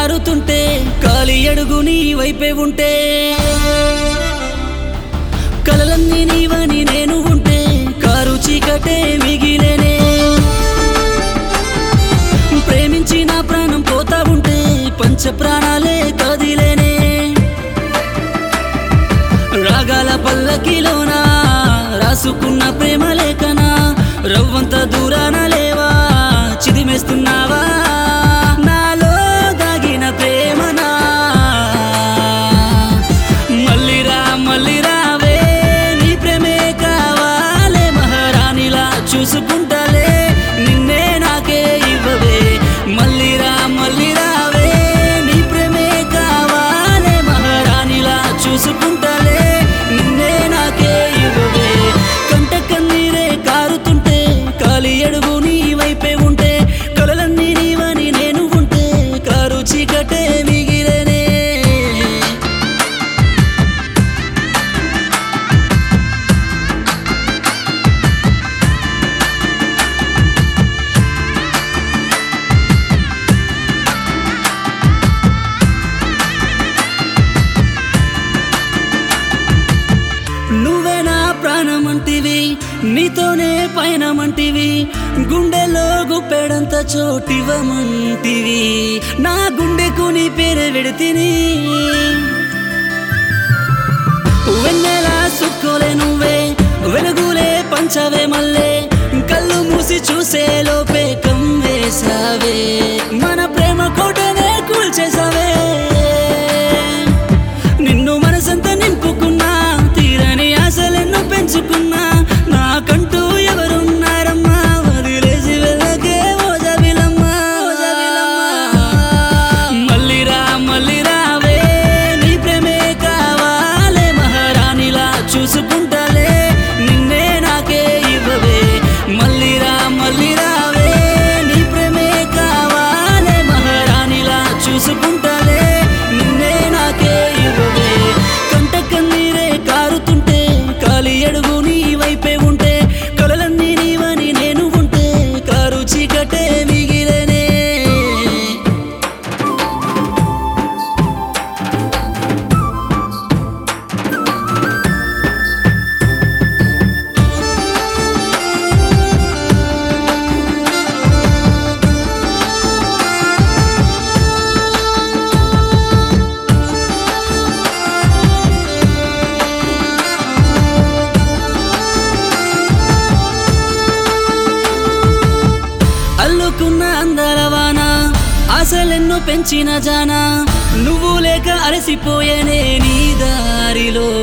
కారుతుంటే కాలి అడుగు నీ వైపే ఉంటే కలలన్నీ నీవని నేను ఉంటే కారు చీకటే మిగిలేనే ప్రేమించి నా ప్రాణం పోతా ఉంటే పంచ ప్రాణాలే కదిలేనే రాగాల పల్లకిలోనా రాసుకున్న ప్రేమ లేఖనా రవ్వంత దూరాన లేవా చిదిమేస్తున్నావా నాలో దాగిన ప్రేమనా మల్లిరా మల్లిరావే నీ ప్రేమే కావాలే మహారాణిలా చూసుకుంటాలే నిన్నే నాకే ఇవ్వవే మల్లిరా మల్లిరావే నీ ప్రేమే కావాలే మహారాణిలా చూసుకుంటాలే నిన్నే నాకే ఇవ్వవే కంట కన్నీరే కారుతుంటే కాలి అడుగు నీ వైపే ఉంటే కలలన్నీ నీవని నేను ఉంటే కారు చీకటే మిగిలేనే నువ్వే నా ప్రాణమంటివి నీతోనే పయనమంటివి గుండెలో గుప్పెడంత చోటివమంటివి నా గుండెకు నీ పేరే వెడితిని వెన్నెల సుక్కోలే నువ్వే వెలుగులే పంచవే మల్లే కళ్ళు మూసి చూసే లోపే కమ్మేసావే మన ప్రేమ కోటనే కూల్చేసావే నిన్ను మనసంతా నింపుకున్నా తీరని ఆశలెన్నో పెంచుకున్నా నాకంటూ ఎవరున్నారమ్మా వదిలేసి వెళ్ళకే ఓ జబిలమ్మా ఓ జబిలమ్మా మల్లిరా మల్లిరావే నీ ప్రేమే కావాలే మహారాణిలా చూసుకుంటాలే నిన్నే నాకే ఇవ్వవే మల్లిరా మల్లిరావే నీ ప్రేమే కావాలే మహారాణిలా చూసుకుంటాలే నిన్నే నాకే ఇవ్వవే కంట కన్నీరే కారుతుంటే కాలి అడుగు నీ వైపే ఉంటే కలలన్నీ నీవని నేను ఉంటే కారు చీకటే మిగిలేనే అల్లుకున్న అందాల వాన ఆశలెన్నో పెంచిన జానా నువ్వు లేక అలసిపోయేనే నీ దారిలో